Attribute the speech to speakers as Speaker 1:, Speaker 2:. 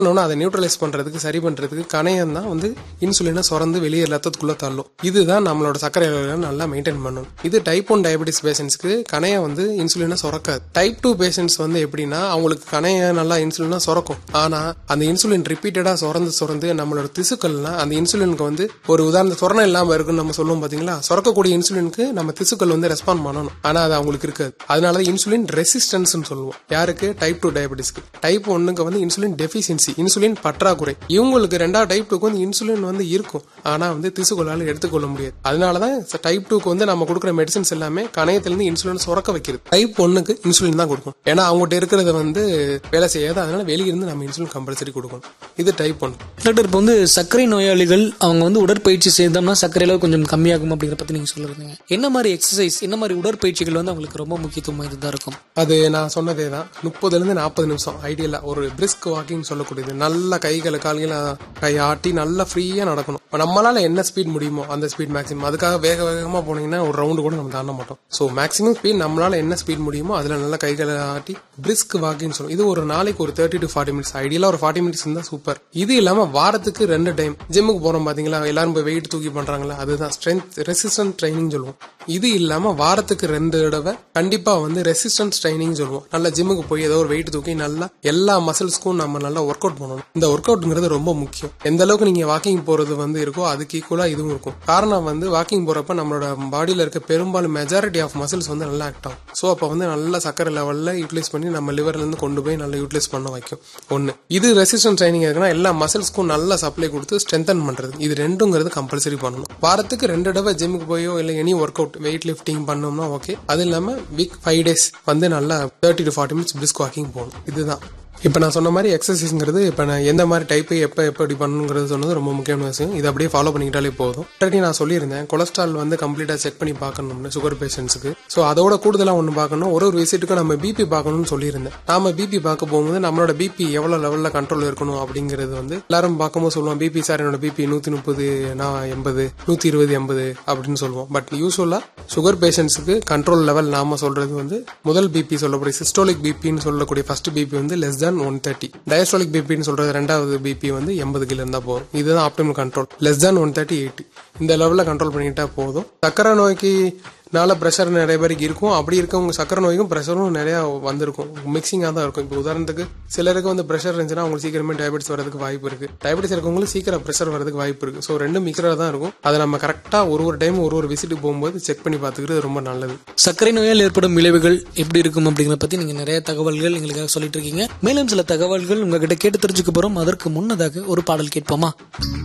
Speaker 1: இன்னொன்னு அதை நியூட்ரலைஸ் பண்றதுக்கு சரி பண்றதுக்கு கணையம் தான் வந்து இன்சுலினை சுரந்து வெளியே ரத்தத்துக்குள்ள தள்ளும் இதுதான் நம்மளோட சர்க்கரை அளவை நல்லா மெயின்டைன் பண்ணும் இது டைப் ஒன் டயபெட்டிஸ் பேஷண்ட்ஸ்க்கு கணையம் வந்து இன்சுலினை சுரக்காது டைப் டூ பேஷண்ட்ஸ் வந்து எப்படின்னா அவங்களுக்கு கணையம் நல்லா இன்சுலினா சுரக்கும் ஆனா அந்த இன்சுலின் ரிப்பீட்டடா சுரந்து சுரந்து நம்மளோட திசுக்கள்லாம் அந்த இன்சுலினுக்கு வந்து ஒரு உதாரண சுரணம் இல்லாம இருக்குன்னு நம்ம சொல்லுவோம் பாத்தீங்களா சுரக்கக்கூடிய இன்சுலினுக்கு நம்ம திசுக்கள் வந்து ரெஸ்பாண்ட் பண்ணணும் ஆனா அது அவங்களுக்கு இருக்காது அதனால இன்சுலின் ரெசிஸ்டன்ஸ் சொல்லுவோம் யாருக்கு டைப் டூ டயபெட்டிஸ்க்கு டைப் ஒன்னுக்கு வந்து இன்சுலின் டெஃபிஷியன்சி இன்சுலின் பற்றாக்குறை இவங்களுக்கு ரெண்டாவது டைப் டூக்கு வந்து இன்சுலின் வந்து இருக்கும் ஆனா வந்து திசுக்களால் எடுத்துக்கொள்ள முடியாது அதனாலதான் டைப் டூக்கு வந்து நம்ம கொடுக்குற மெடிசன்ஸ் எல்லாமே கணையத்திலிருந்து இன்சுலின் சுரக்க வைக்கிறது டைப் ஒன்னுக்கு இன்சுலின் தான் கொடுக்கும் ஏன்னா அவங்ககிட்ட இருக்கிறத வந்து வேலை செய்யாது அதனால வெளியிருந்து நம்ம இன்சுலின் கம்பல்சரி கொடுக்கணும் இது டைப் ஒன்
Speaker 2: டாக்டர் இப்போ வந்து சர்க்கரை நோயாளிகள் அவங்க வந்து உடற்பயிற்சி செய்தோம்னா சர்க்கரை அளவு கொஞ்சம் கம்மியாகும் அப்படிங்கிற பத்தி நீங்க சொல்லிருந்தீங்க என்ன மாதிரி எக்ஸசைஸ் என்ன மாதிரி உடற்பயிற்சிகள் வந்து அவங்களுக்கு ரொம்ப முக்கியத்துவம் வாய்ந்ததா இருக்கும்
Speaker 1: அது நான் சொன்னதே தான் முப்பதுல இருந்து நாற்பது நிமிஷம் ஐடியலா ஒரு பிரிஸ்க் வாக்கிங் சொல்லக்கூடியது நல்ல கைகளை கால்களை கை ஆட்டி நல்லா ஃப்ரீயா நடக்கணும் இப்ப நம்மளால என்ன ஸ்பீட் முடியுமோ அந்த ஸ்பீட் மேக்ஸிமம் அதுக்காக வேக வேகமா போனீங்கன்னா ஒரு ரவுண்டு கூட நம்ம தாண்ட மாட்டோம் ஸோ மேக்ஸிமம் ஸ்பீட் நம்மளால என்ன ஸ்பீட் முடியுமோ அதுல நல்லா கைகளை ஆட்டி பிரிஸ்க் வாக்கிங் சொல்லுவோம் இது ஒரு நாளைக்கு ஒரு தேர்ட்டி டு ஃபார்ட்டி மினிட்ஸ் ஐடியலா ஒரு ஃபார்ட்டி மினிட்ஸ் இருந்தா சூப்பர் இது இல்லாம வாரத்துக்கு ரெண்டு டைம் ஜிம்முக்கு போறோம் பாத்தீங்களா எல்லாரும் போய் வெயிட் தூக்கி பண்றாங்களா அதுதான் ஸ்ட்ரென்த் ரெசிஸ்டன்ட் ட்ரைனிங் சொல்லுவோம் இது இல்லாம வாரத்துக்கு ரெண்டு தடவை கண்டிப்பா வந்து ரெசிஸ்டன்ஸ் ட்ரைனிங் சொல்லுவோம் நல்ல ஜிம்முக்கு போய் ஏதோ ஒரு வெயிட் தூக்கி நல்லா எல்லா மசில்ஸ்க்கும் நம்ம நல்லா ஒர்க் அவுட் பண்ணணும் இந்த ஒர்க் அவுட்ங்கிறது ரொம்ப முக்கியம் எந்த அளவுக்கு நீங்க வாக்கிங் போறது வந்து இருக்கோ அதுக்கு ஈக்குவலா இதுவும் இருக்கும் காரணம் வந்து வாக்கிங் போறப்ப நம்மளோட பாடியில இருக்க பெரும்பாலும் மெஜாரிட்டி ஆஃப் மசில்ஸ் வந்து நல்லா ஆக்ட் ஆகும் ஸோ அப்போ வந்து நல்ல சக்கரை லெவல்ல யூட்டிலைஸ் பண்ணி நம்ம லிவர்ல இருந்து கொண்டு போய் நல்லா யூட்டிலைஸ் பண்ண வைக்கும் ஒன்னு இது ரெசிஸ்டன்ஸ் ட்ரைனிங் இருக்குன்னா எல்லா மசில்ஸ்க்கும் நல்ல சப்ளை கொடுத்து ஸ்ட்ரென்தன் பண்றது இது ரெண்டுங்கிறது கம்பல்சரி பண்ணணும் வாரத்துக்கு ரெண்டு தடவை ஜிம்முக்கு போயோ இல்லை any workout weight lifting பண்ணோம்னா ஓகே அது இல்லாம வீக் ஃபைவ் டேஸ் வந்து நல்லா thirty to forty minutes brisk walking போகணும் இதுதான் இப்போ நான் சொன்ன மாதிரி எக்ஸசைஸ்ங்கிறது இப்போ நான் எந்த மாதிரி டைப்பு எப்போ எப்படி பண்ணணுங்கிறது சொன்னது ரொம்ப முக்கியமான விஷயம் இதை அப்படியே ஃபாலோ பண்ணிக்கிட்டாலே போதும் ஆல்ரெடி நான் சொல்லியிருந்தேன் கொலஸ்ட்ரால் வந்து கம்ப்ளீட்டாக செக் பண்ணி பார்க்கணும்னு சுகர் பேஷண்ட்ஸுக்கு ஸோ அதோட கூடுதலாக ஒன்று பார்க்கணும் ஒரு ஒரு விசிட்டுக்கு நம்ம பிபி பார்க்கணும்னு சொல்லியிருந்தேன் நாம பிபி பார்க்க போகும்போது நம்மளோட பிபி எவ்வளோ லெவலில் கண்ட்ரோல் இருக்கணும் அப்படிங்கிறது வந்து எல்லாரும் பார்க்கும்போது சொல்லுவோம் பிபி சார் என்னோட பிபி நூற்றி முப்பது நான் எண்பது நூற்றி இருபது எண்பது அப்படின்னு சொல்லுவோம் பட் யூஸ்வலாக சுகர் பேஷண்ட்ஸுக்கு கண்ட்ரோல் லெவல் நாம சொல்றது வந்து முதல் பிபி சொல்லக்கூடிய சிஸ்டோலிக் பிபின்னு சொல்லக்கூடிய ஃபர்ஸ்ட் பிபி வந்து less than one thirty diastolic பிபின்னு சொல்றது ரெண்டாவது பிபி வந்து எண்பது கிலோ இருந்தா போதும் இதுதான் optimal control less than one thirty eighty இந்த லெவலில் கண்ட்ரோல் பண்ணிக்கிட்டா போதும் சக்கரை நோய்க்கு நால ப்ரெஷர் நிறைய பேருக்கு இருக்கும் அப்படி இருக்கவங்க சக்கரை நோய்க்கும் ப்ரெஷரும் நிறைய வந்திருக்கும் மிக்சிங்காக தான் இருக்கும் இப்போ உதாரணத்துக்கு சிலருக்கு வந்து ப்ரெஷர் இருந்துச்சுன்னா அவங்களுக்கு சீக்கிரமே டயபெட்டிஸ் வரதுக்கு வாய்ப்பு இருக்கு டயபெட்டிஸ் இருக்கவங்களுக்கு சீக்கிரம் ப்ரெஷர் வரதுக்கு வாய்ப்பு இருக்கு ஸோ ரெண்டும் மிக்சராக தான் இருக்கும் அதை நம்ம கரெக்டாக ஒரு ஒரு டைம் ஒரு ஒரு விசிட்டுக்கு போகும்போது செக் பண்ணி பார்த்துக்கிறது ரொம்ப நல்லது
Speaker 2: சர்க்கரை நோயால் ஏற்படும் விளைவுகள் எப்படி இருக்கும் அப்படிங்கிறத பத்தி நீங்க நிறைய தகவல்கள் எங்களுக்காக சொல்லிட்டு இருக்கீங்க மேலும் சில தகவல்கள் உங்ககிட்ட கேட்டு தெரிஞ்சுக்க போறோம் அதற்கு முன்னதாக ஒரு பாடல் கேட்போமா